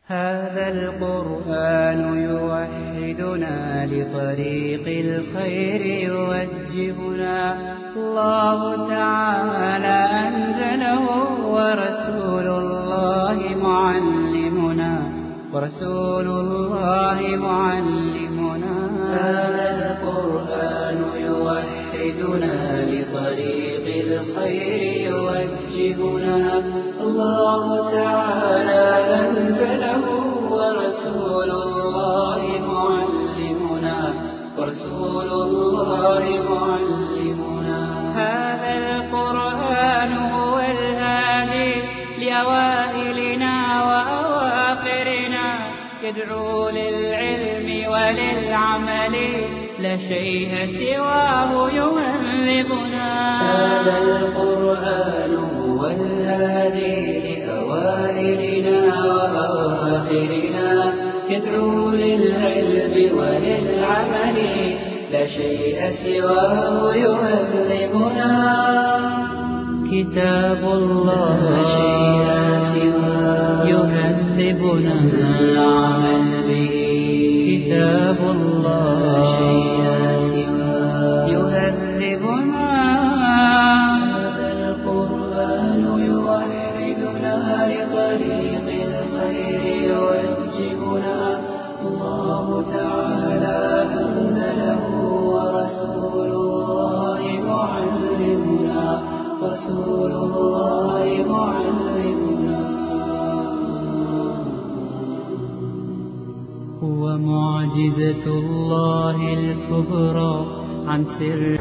هذا القرآن يوحدنا لطريق الخير يوجهنا الله تعالى أنزله ورسول الله معلمنا ورسول الله معلمنا هذا القرآن يوحدنا لطريق الخير يوجهنا الله تعالى أنزله ورسول الله معلمنا ورسول الله معلمنا هذا القرآن هو الهادي لأوائلنا وأواخرنا يدعو للعلم وللعمل لا شيء سواه يهذبنا هذا القرآن هو الهادي لأوائلنا وأواخرنا يدعو للعلم وللعمل لا شيء سواه يهذبنا كتاب الله لا شيء سواه يهذبنا العمل به كتاب الله لا شيء سواه يهذبنا هذا القرآن يوحدنا لطريق الخير يوجهنا الله تعالى أنزله ورسول الله معلمنا رسول الله معلمنا هو معجزة الله الكبرى عن سر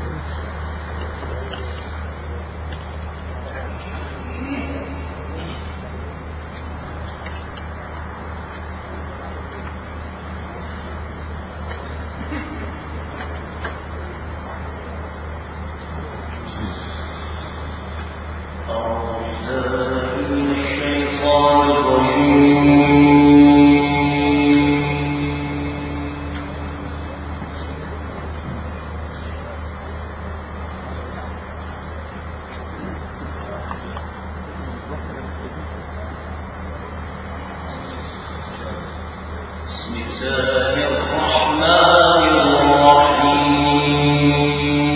بسم الله الرحمن الرحيم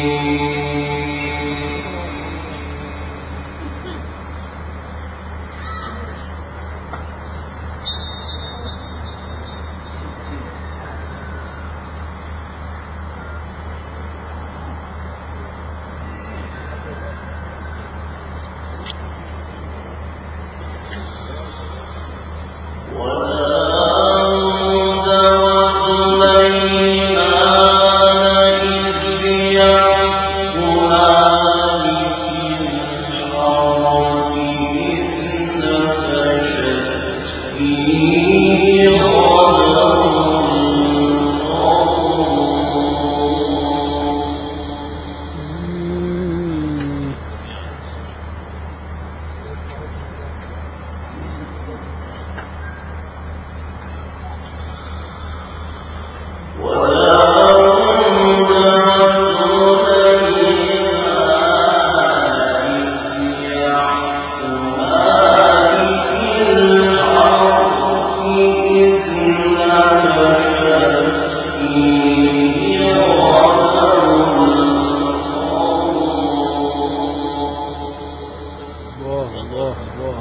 الله الله الله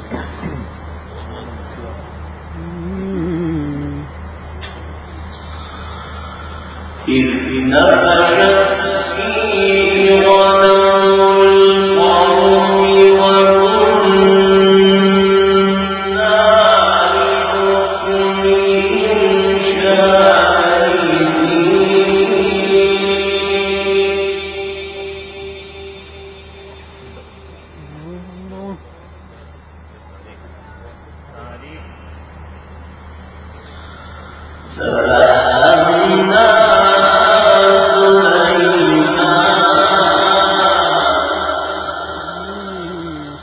إذ نفشت فيه غنم القوم وكنا لحكمهم شاهدين ففهمنا سليمان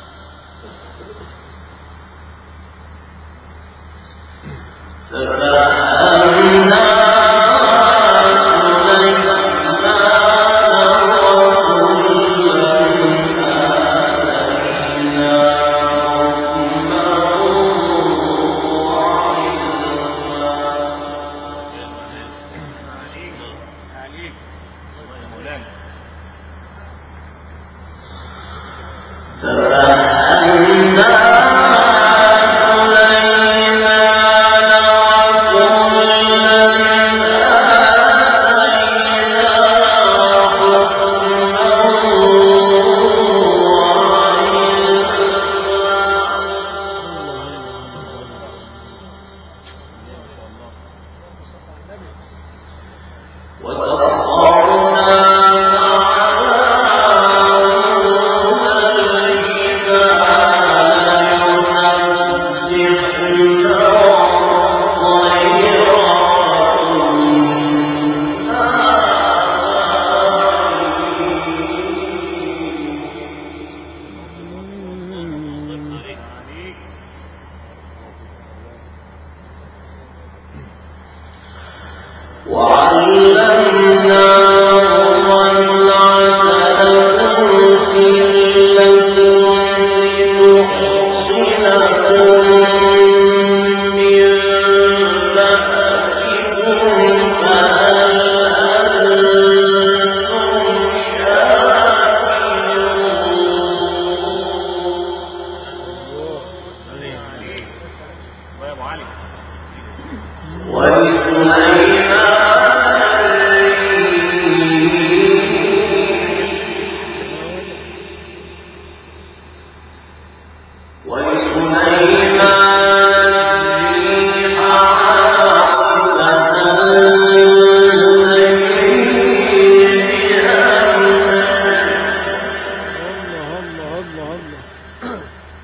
ففهمنا سليمان وكلا آتينا حكما الله الله الله الله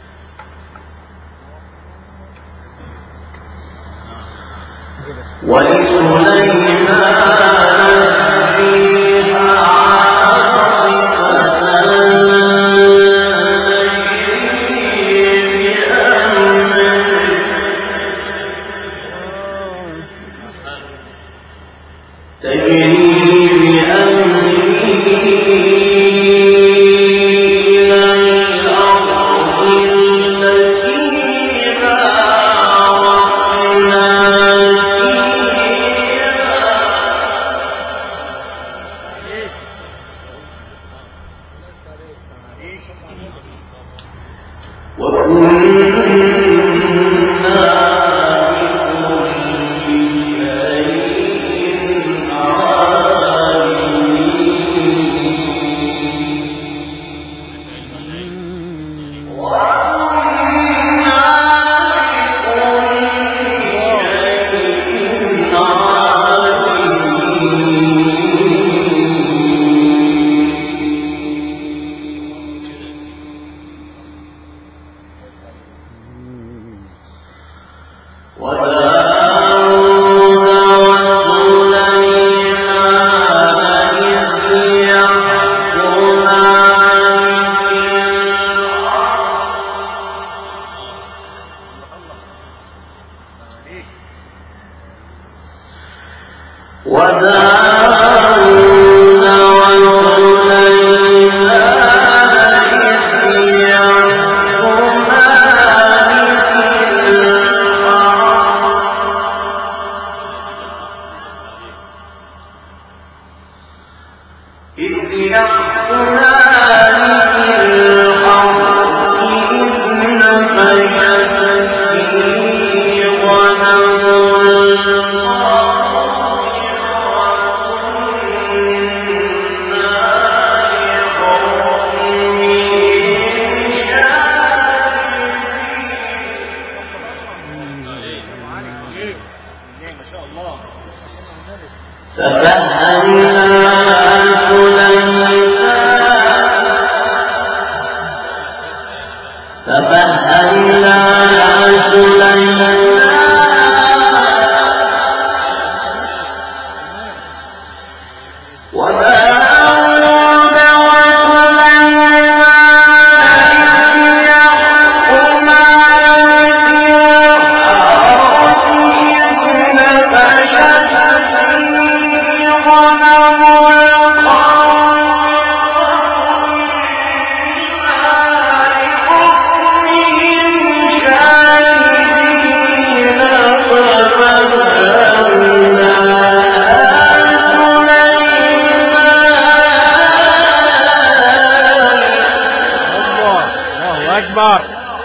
الله الله أكبر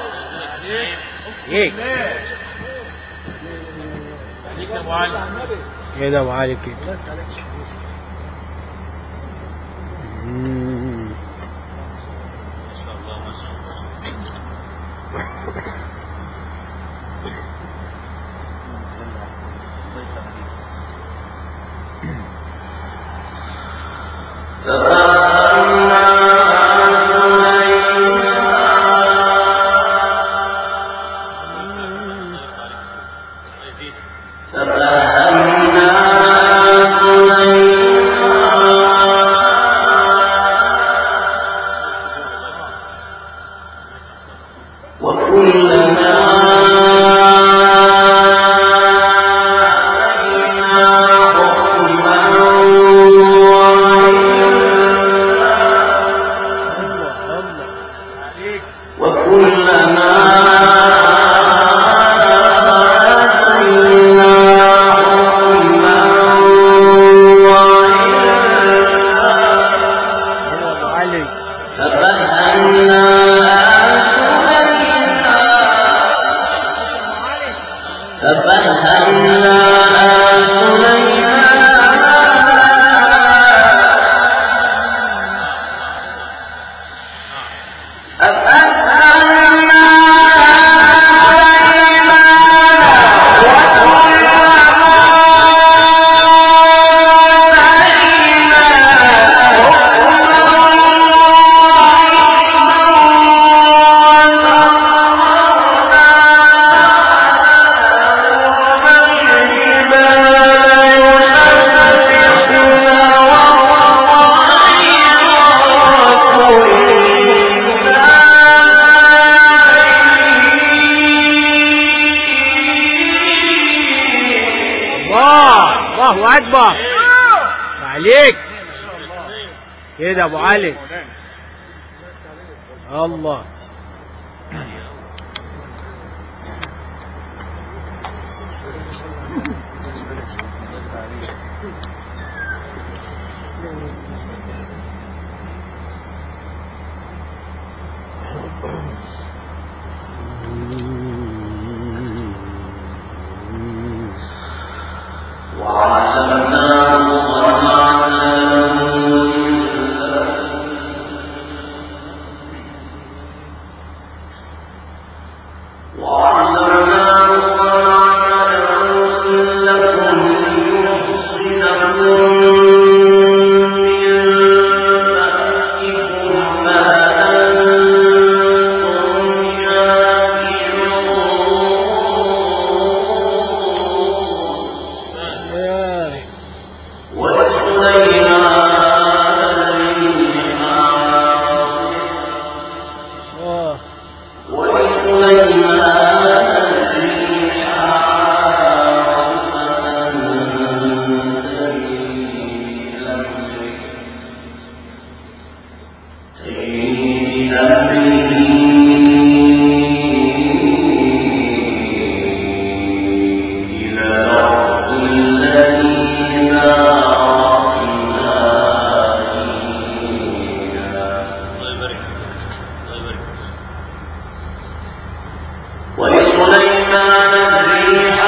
إيه كده أبو علي كده مم. ففهمناها الله الله اكبر عليك كده ابو علي الله وعلمناه صنعة لبوس وعلمناه صنعة لبوس لكم ليحصنكم من بأسكم فهل أنتم شاكرون يا ولسليمان الريح عاصفة اه ولسليمان الريح عاصفة تجري بأمره تجري بأمره إلى الأرض التي باركنا فيها ولسليمان الريح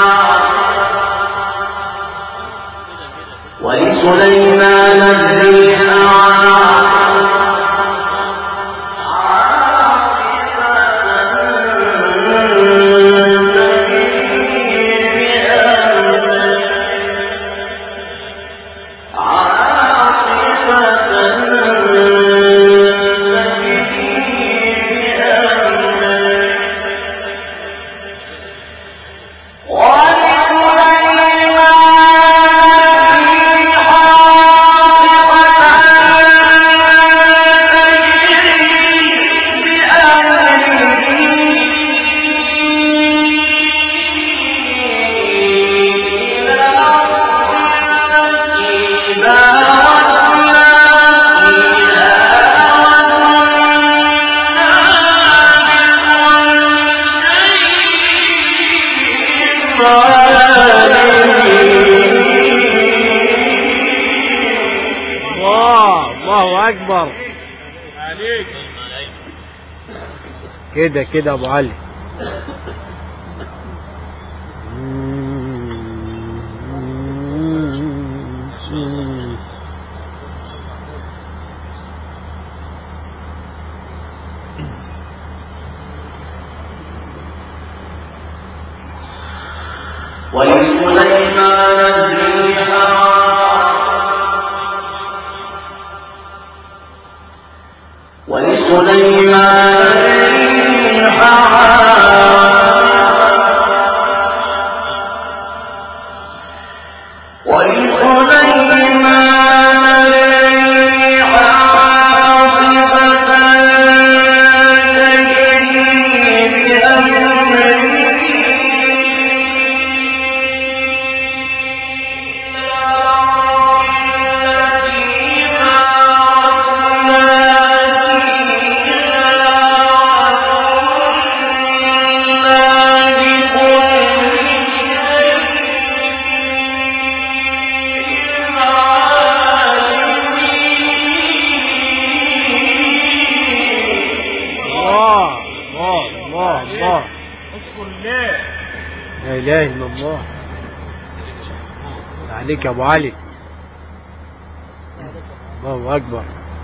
ولسليمان الريح الله الله اكبر كده كده ابو علي ولسليمان الريح ولسليمان الريح ولسليمان الريح عاصفة تجري بأمره لا اله الا الله عليك يا ابو علي الله اكبر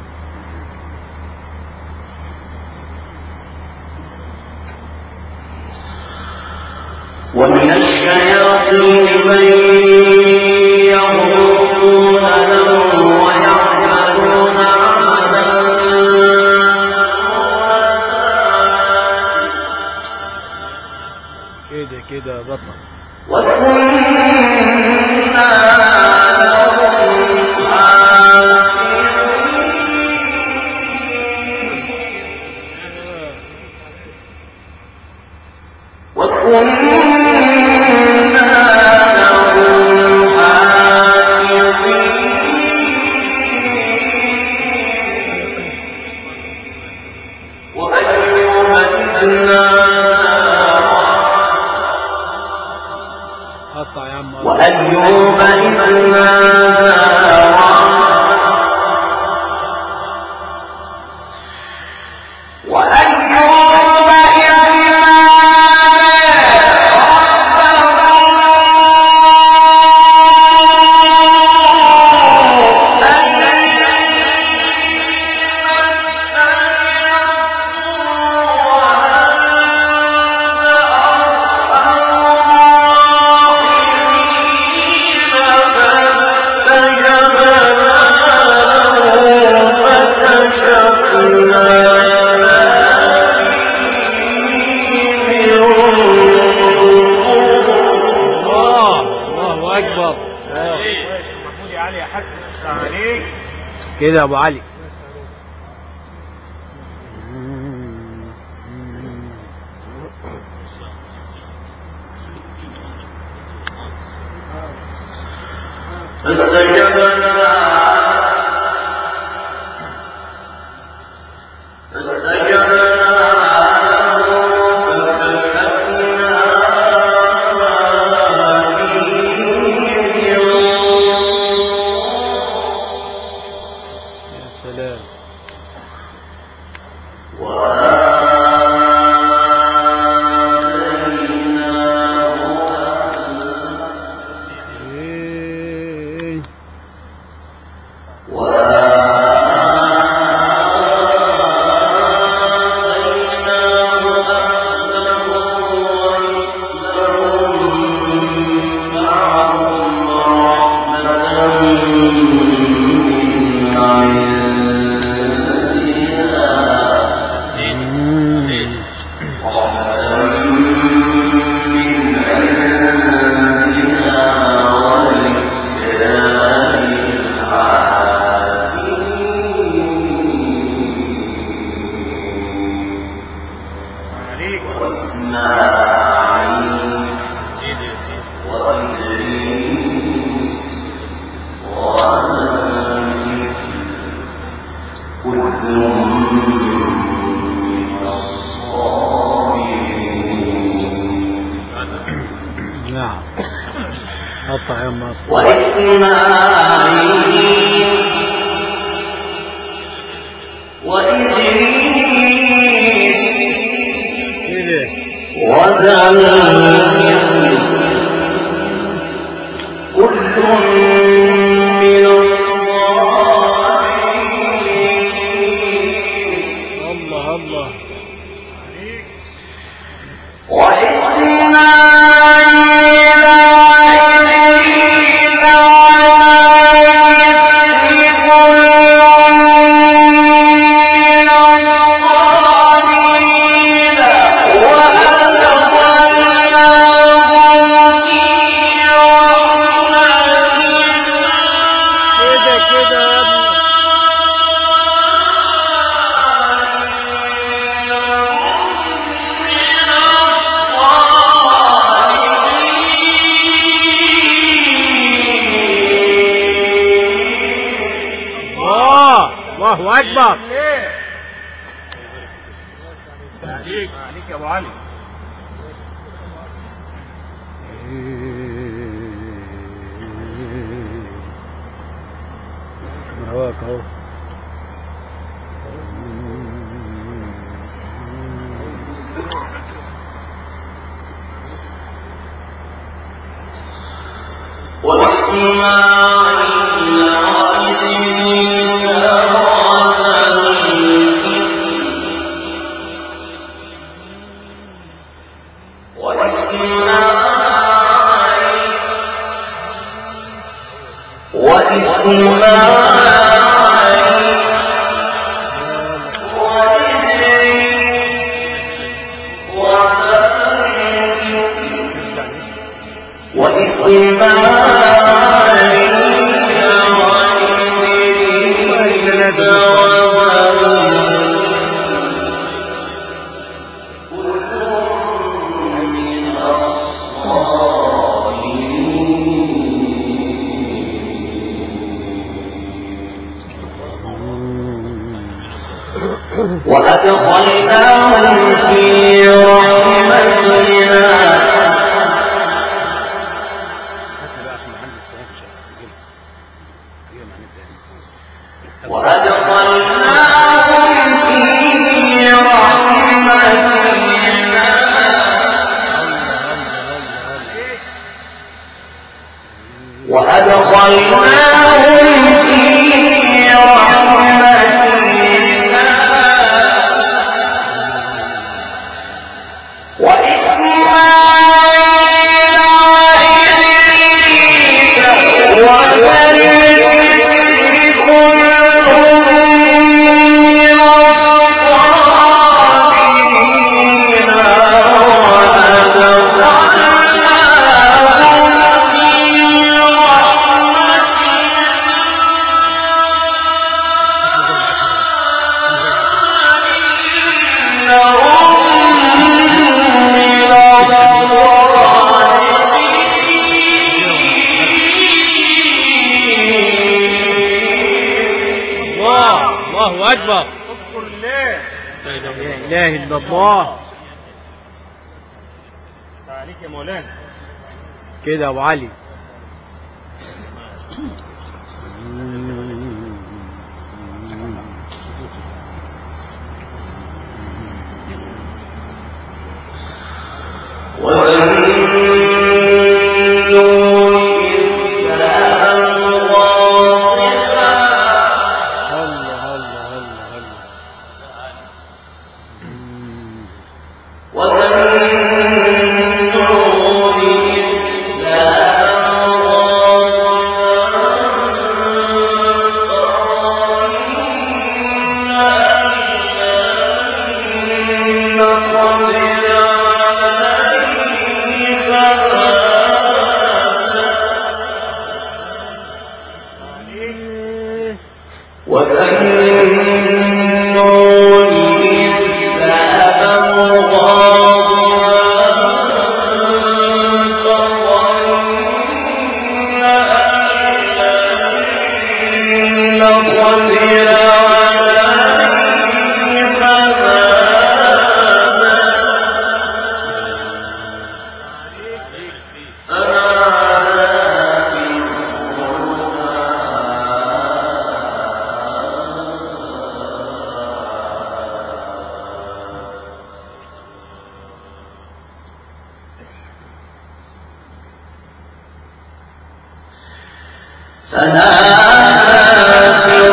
ومن الشياطين من يغوصون له ويعملون عملا كده كده يا بطل وكنا لهم حافظين وكنا لهم حافظين وأيوب إذ نادى قطع يا عم وأيوب إذ نادى وأيوب إذ الله الله اكبر الله. محمود يا علي يا حسن السلام عليك كده يا ابو علي فاستجبنا فاستجبنا له فكشفنا ما به من يا سلام إيه. عليك واسماعيل سيدي يا سيدي وإدريس وذا الكفل كل من الصابرين نعم قطع يا عم وإسماعيل وإدريس كده وذا الكفل كل من الصابرين الله الله وإسماعيل وإدريس وذا الكفل كل من الصابرين وأدخلناهم في رحمتنا كده كده يا ابني الله الله اكبر عليك عليك يا ابو علي هواك اهو وإسماعيل وإدريس وذا وإسماعيل وإسماعيل وإدريس وذا وإسماعيل وإدريس وذا وأدخلناهم في رحمتنا وأدخلناهم في رحمتنا وأدخلناهم في رحمتنا وإسماعيل وإدريس وذريته كلهم من الصابرين وأدخلناهم في رحمتنا من الصالحين الله الله أكبر اذكر الله لا إله إلا الله عليك يا مولانا كده يا أبو علي وَالنُّورِ إِذْ ذَهَبَ مُغَاضِبًا الله الله الله الله وَالنُّورِ إِذْ ذَهَبَ مُغَاضِبًا نَّقْدِرَ عَلَيْهِ فَهَدَىٰ وَالنُّورِ إِذْ ذَهَبَ مُغَاضِبًا فَظَنَّ أَن لَّن نَّقْدِرَ عَلَيْهِ فَنَادَىٰ فِي فنادى في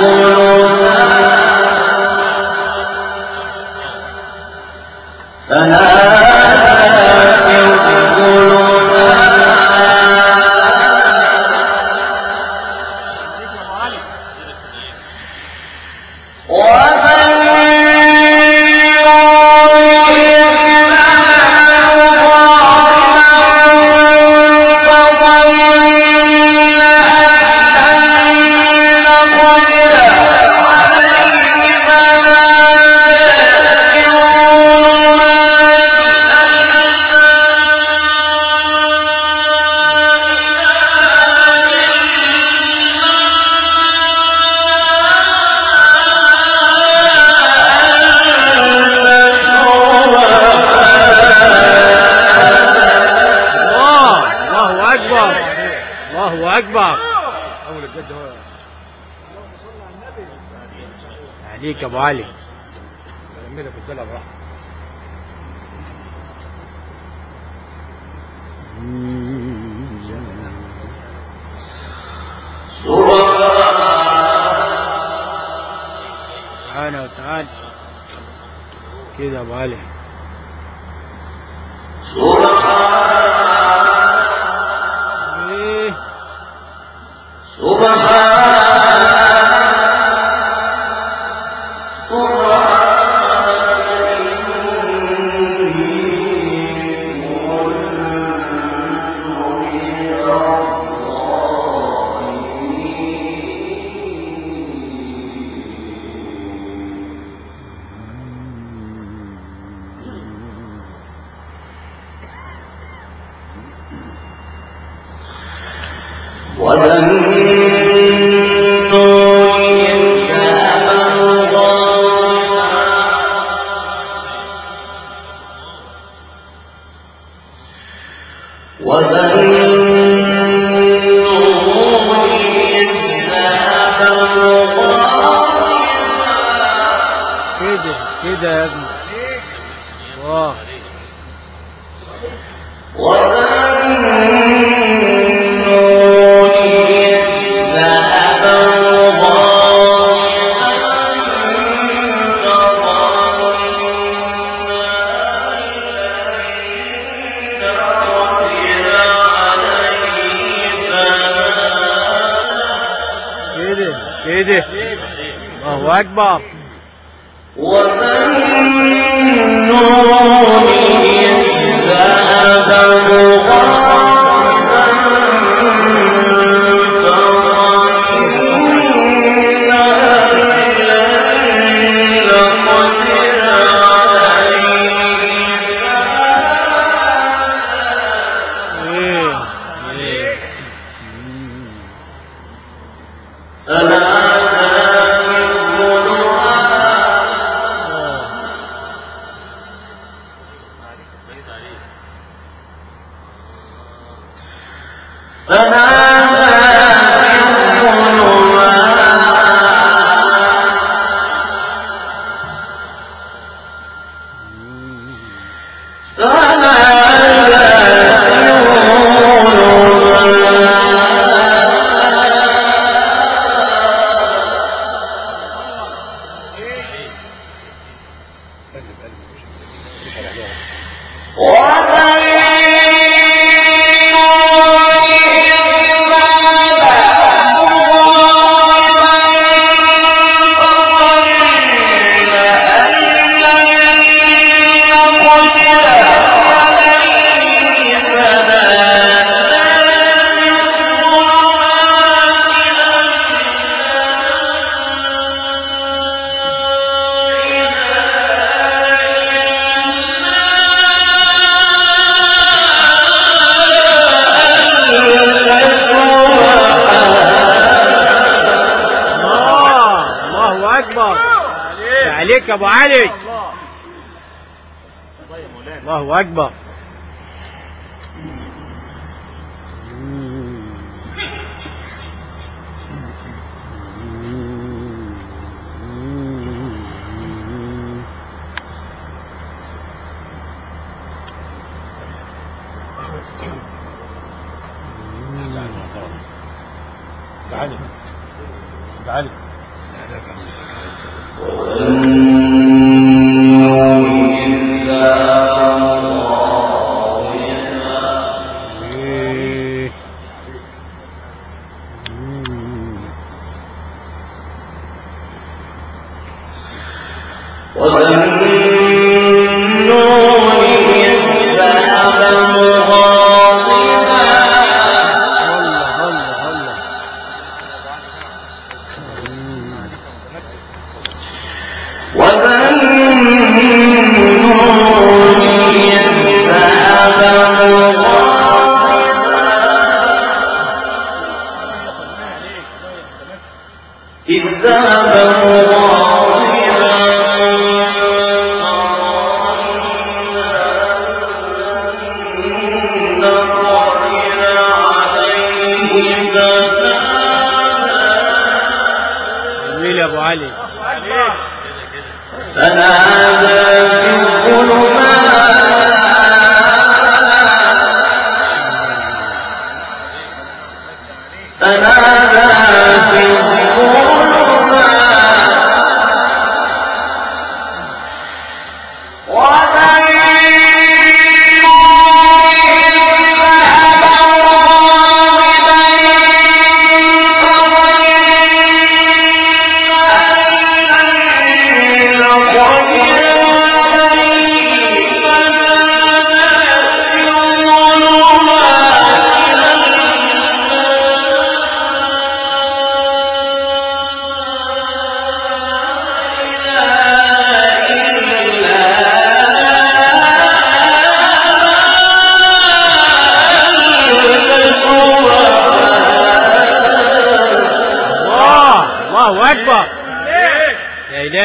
الظلمات فنادى في عليك يا ابو علي الله الله أكبر الله أكبر أول الجد هو عليك يا أبو علي لمينا في الدلع براحتك سبحانه وتعالى كده يا ابو علي ايه كده كده يا ابني الله كده كده الله اكبر ايه ايه مم. آه. الله الله اكبر عليك يا ابو علي الله الله يا مولانا الله اكبر تعالي تعالي إيه. الله الله الله إذ ذهب جميل يا ابو علي فنادى في الظلمات فنادى في الظلمات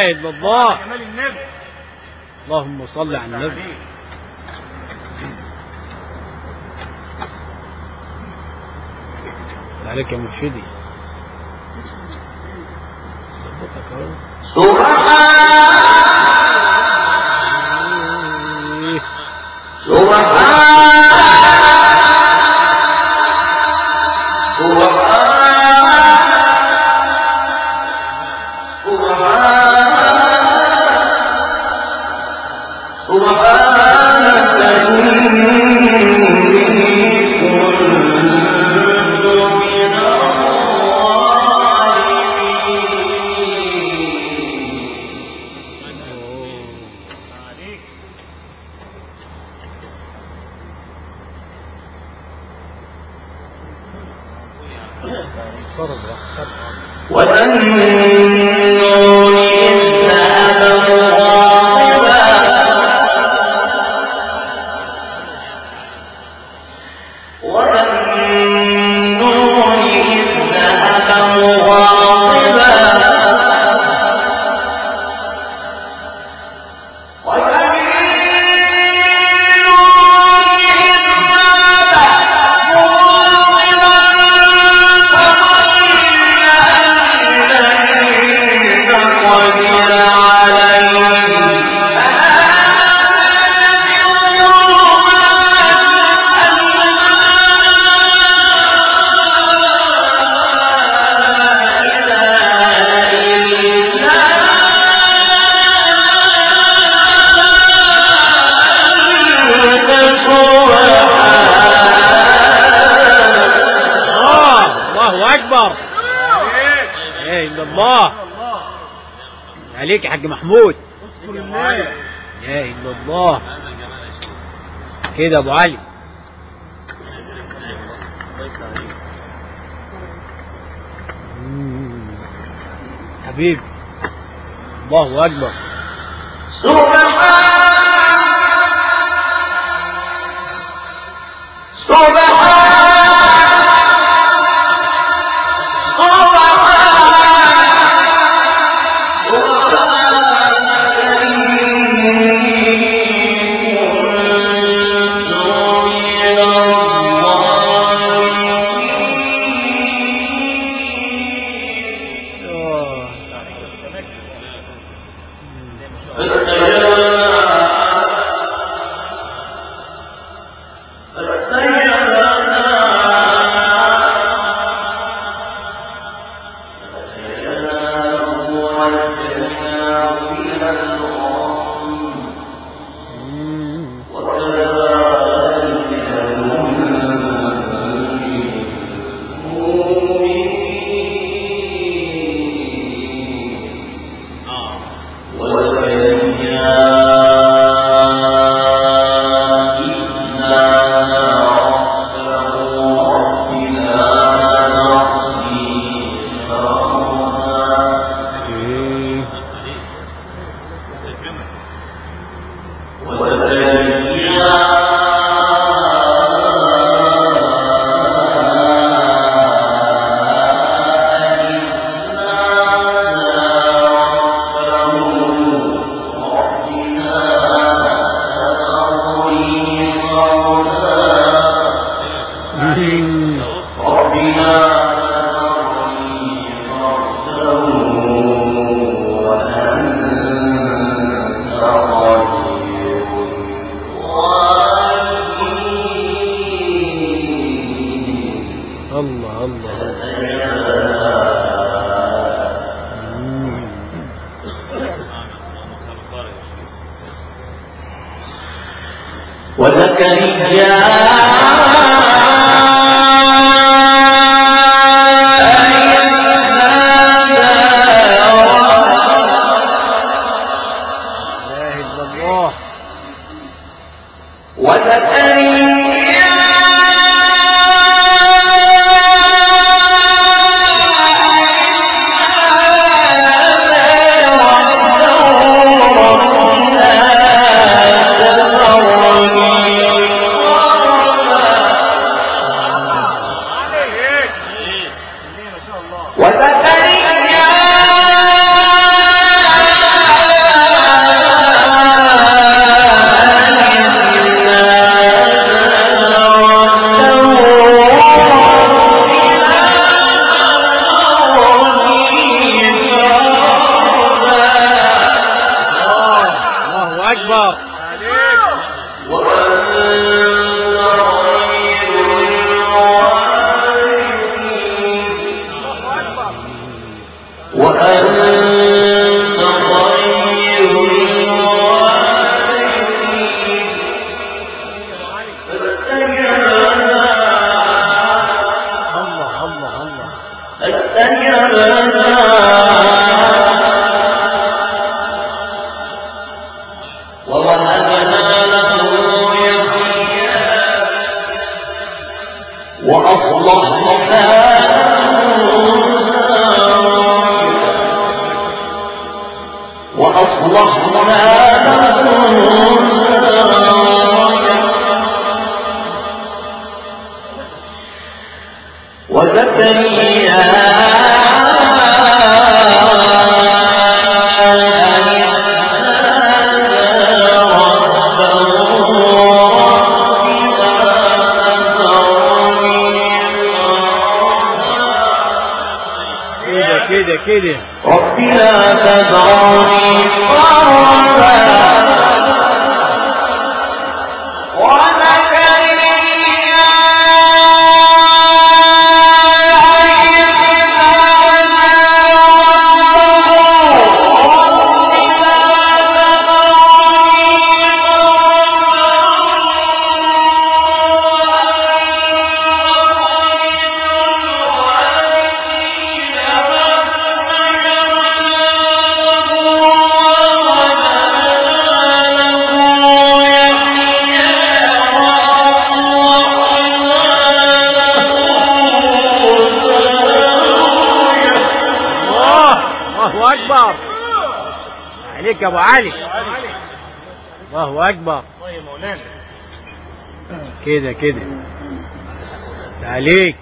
اله الا الله جمال النبي اللهم صل على النبي عليك. عليك يا مرشدي ظبطك اهو إيه. عليك فرض فرض وذنون إذ ذهب مغاضبا وذنون إذ ذهب مغاضبا وذنون إذ ذهب مغاضبا فظن أن لن نقدر عليه الله الله اكبر لا اله الا الله عليك يا حاج محمود اذكر الله لا اله الا الله كده يا ابو علي مم. حبيبي الله اكبر آه. مم. إيه. مم. الله الله مم. وزكريا لا اله الا الله وزكريا ربنا ووهبنا له يحيى وأصلحنا وأصلحنا وزكريا كده كده كده رب لا تذرني فردا وزكريا الله الله اكبر عليك يا ابو علي الله اكبر الله يا مولانا كده كده عليك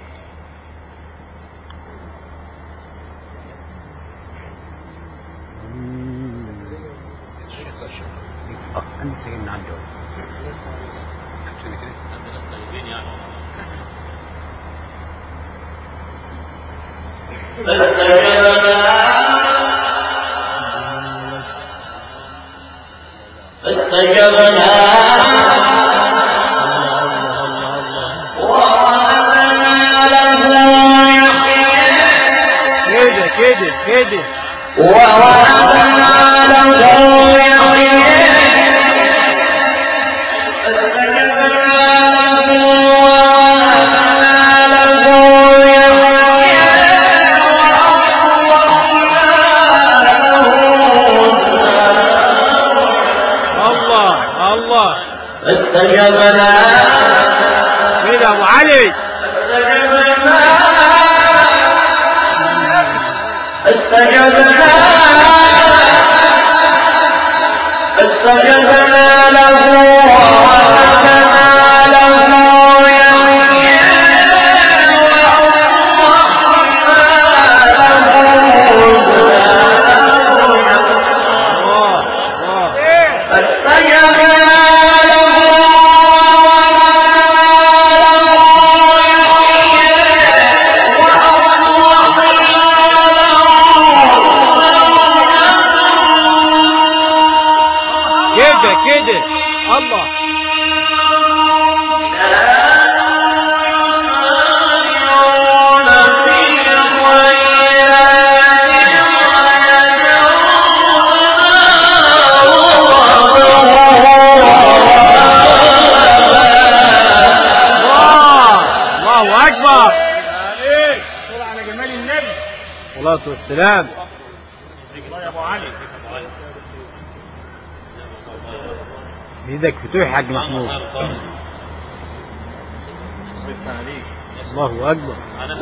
اه انا لسه جاي من عندي أهو. فاستجبنا ووهبنا له يحيى كده كده كده ووهبنا له يحيى فاستجبنا له ووهبنا له يحيى الله الله فاستجبنا كده يا ابو علي استجبنا استجبنا له ووهبنا له يحيى الله الله فاستجبنا له كده كده الله الله الله اكبر عليك صلى على جمال النبي الصلاه والسلام الله يا ابو علي ايدك فتوح يا حاج محمود الله اكبر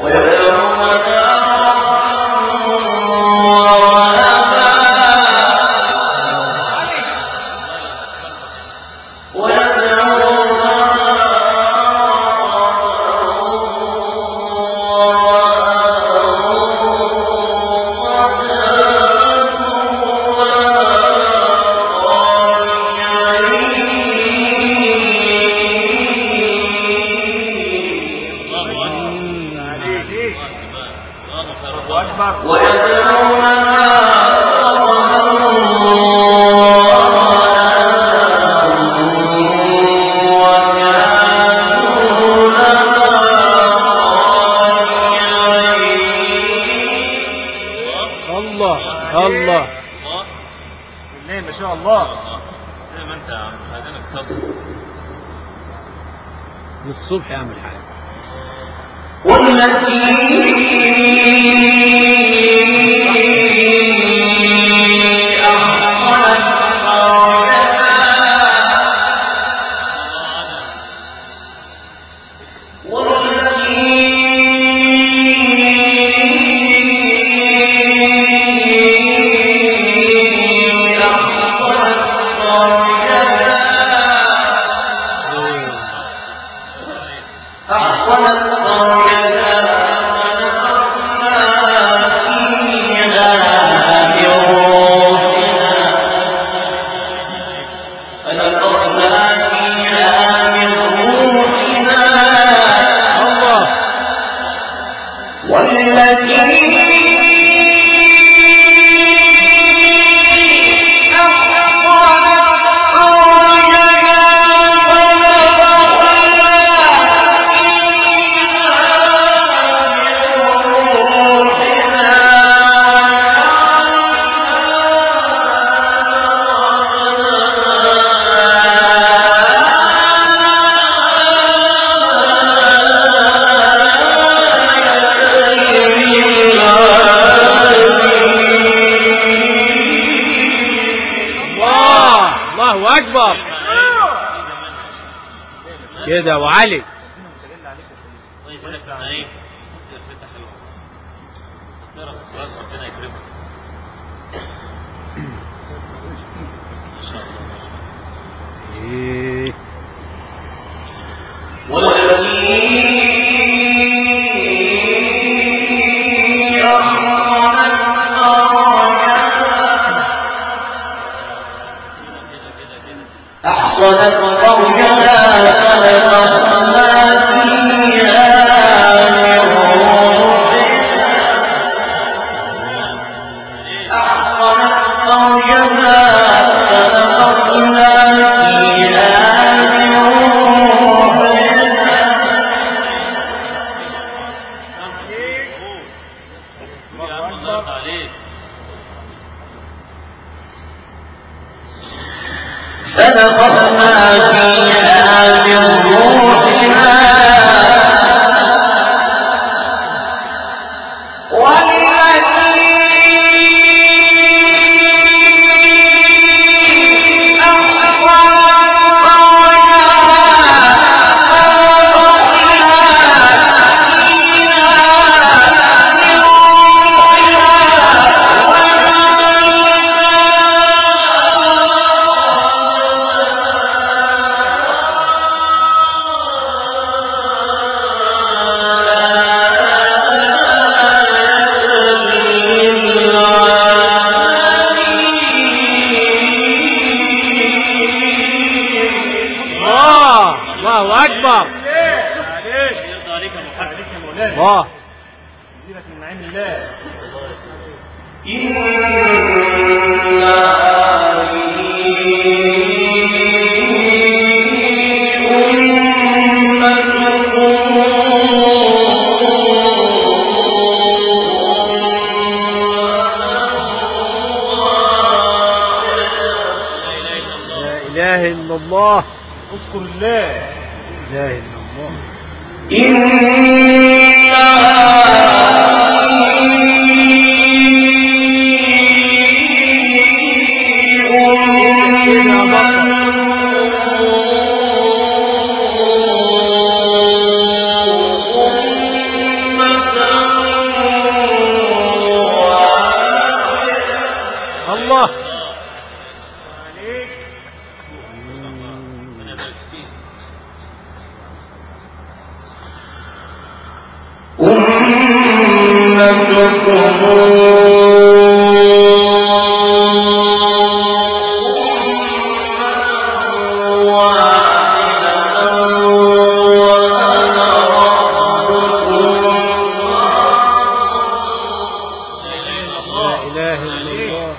عليك الله اكبر الله الله بسم الله ما شاء الله زي ما انت يا عم عايزينك صبر للصبح يعمل حاجه والتي أحصنت فرجها فنفخنا فيها من روحنا الله والتي أحصنت فرجها الله الله اكبر كده وعلي ايه فتح حلوه تقرا في الصلاه ربنا يكرمك ما شاء الله ما شاء الله ايه والتي أحصنت فرجها أحصنت فرجها فنفخنا فيها من روحنا أحصنت فرجها فنفخنا فيها من روحنا يا عم الله يرضى عليك فنفخنا فيها من روحنا والتي أحصنت فرجها فنفخنا فيها من الله الله اكبر يرضى عليك يا ابو حسن يا مولانا الله يزيدك من نعيم الله لا اله الا الله اذكر الله لا اله الا الله الله ربنا يبارك فيك لا اله الا الله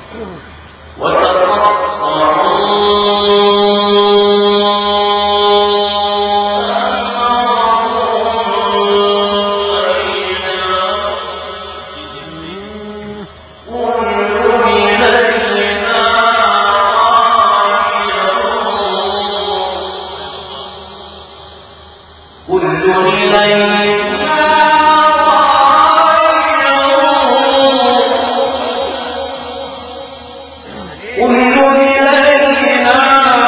كل إلينا كل إلينا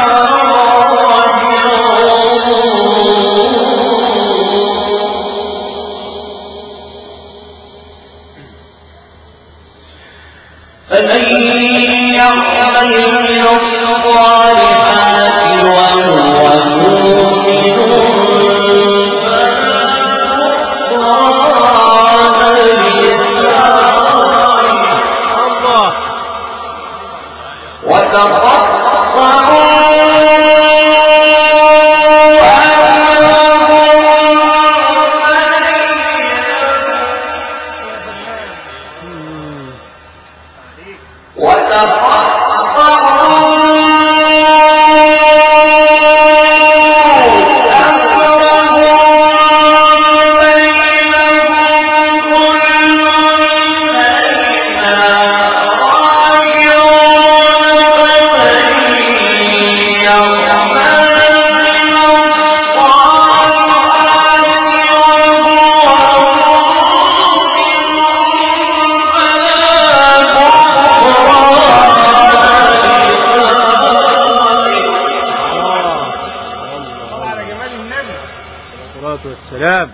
فمن يعمل من الصالحات وهو مؤمن فلا سلام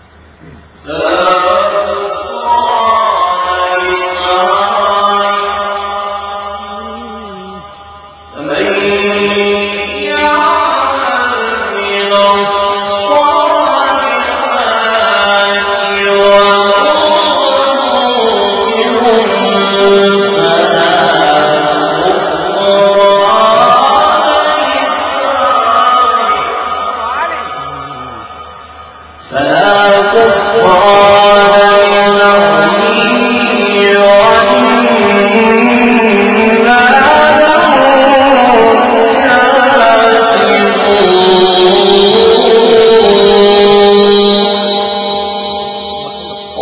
فلا كفران لسعيه وإنا له كاتبون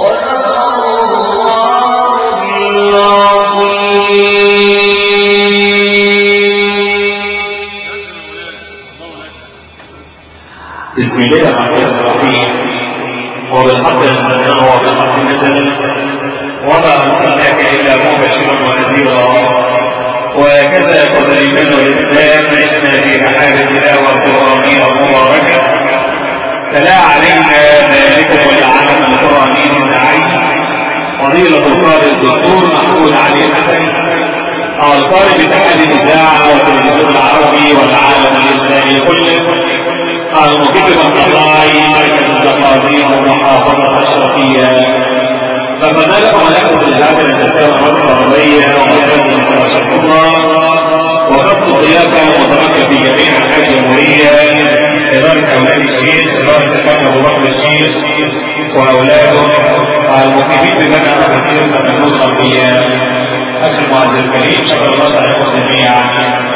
بسم الله الرحمن الرحيم وبالحق انزلناه وبالحق نزل وما ارسلناك الا مبشرا ونذيرا وهكذا قد الايمان والاسلام عشنا في محال التلاوه القرانيه المباركه تلا علينا ذلكم العالم القراني الزعيم فضيلة القارئ الدكتور محمود علي الحسن القارئ باتحاد الإذاعة والتلفزيون العربي والعالم الإسلامي كله المقيم بالطلاعي مركز الزقازيق ومحافظة الشرقية فبنى لكم مراكز الإذاعة الهندسية والمصر العربية ومركز الانتشار الله وقصد الضيافة متمكن في جميع أنحاء الجمهورية إدارة أولاد الشيخ إدارة الإمام أبو بكر الشيخ وأولاده المقيمين بمدى تفسير سنوات الغربية أخي المعز الكريم شكر الله عليكم جميعا